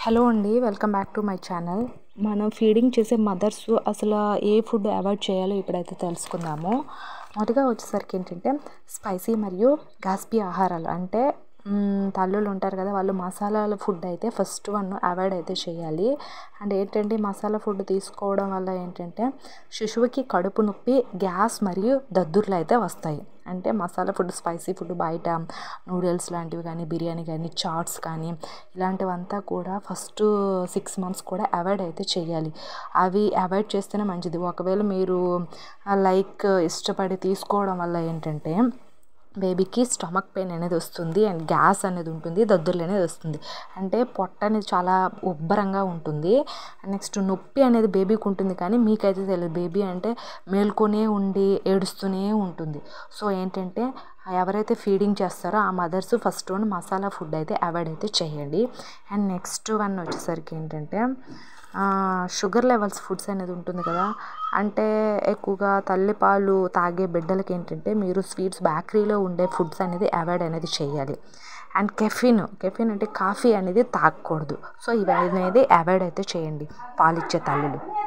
hello అండి welcome back to my channel మనం feeding చేసే మదర్స్ అసలు ఏ ఫుడ్ అవాయిడ్ చేయాలో ఇప్పుడైతే తెలుసుకుందాము మొదటిగా వచ్చేసరికి ఏంటంటే స్పైసీ మరియు గాస్పీ ఆహారాలు అంటే మ్, తల్లులు ఉంటారు కదా వాళ్ళు మసాలాల ఫుడ్ అయితే ఫస్ట్ వన్ అవాయిడ్ అయితే చేయాలి అండ్ ఏంటంటే మసాలా ఫుడ్ తీసుకోవడం వల్ల ఏంటంటే శిశువుకి కడుపు నొప్పి గ్యాస్ మరియు దద్దుర్లు అయితే వస్తాయి అంటే మసాలా ఫుడ్ స్పైసీ ఫుడ్ బయట నూడిల్స్ లాంటివి కానీ బిర్యానీ కానీ చాట్స్ కానీ ఇలాంటివంతా కూడా ఫస్ట్ సిక్స్ మంత్స్ కూడా అవాయిడ్ అయితే చేయాలి అవి అవాయిడ్ చేస్తేనే మంచిది ఒకవేళ మీరు లైక్ ఇష్టపడి తీసుకోవడం వల్ల ఏంటంటే బేబీకి స్టమక్ పెయిన్ అనేది వస్తుంది అండ్ గ్యాస్ అనేది ఉంటుంది దద్దుర్లు అనేది వస్తుంది అంటే పొట్ట అనేది చాలా ఉబ్బరంగా ఉంటుంది నెక్స్ట్ నొప్పి అనేది బేబీకి ఉంటుంది కానీ మీకైతే తెలియదు బేబీ అంటే మేల్కొనే ఉండి ఏడుస్తూనే ఉంటుంది సో ఏంటంటే ఎవరైతే ఫీడింగ్ చేస్తారో ఆ mothers first one masala food అయితే అవాయిడ్ అయితే చేయండి అండ్ నెక్స్ట్ వన్ వచ్చేసరికి ఏంటంటే షుగర్ లెవెల్స్ ఫుడ్స్ అనేది ఉంటుంది కదా అంటే ఎక్కువగా తల్లిపాలు తాగే బిడ్డలకి ఏంటంటే మీరు స్వీట్స్ బేకరీలో ఉండే ఫుడ్స్ అనేది అవాయిడ్ అనేది చేయాలి అండ్ కెఫిన్ కెఫిన్ అంటే కాఫీ అనేది తాగకూడదు సో ఇవి అనేది అవాయిడ్ అయితే చేయండి పాలిచ్చే తల్లులు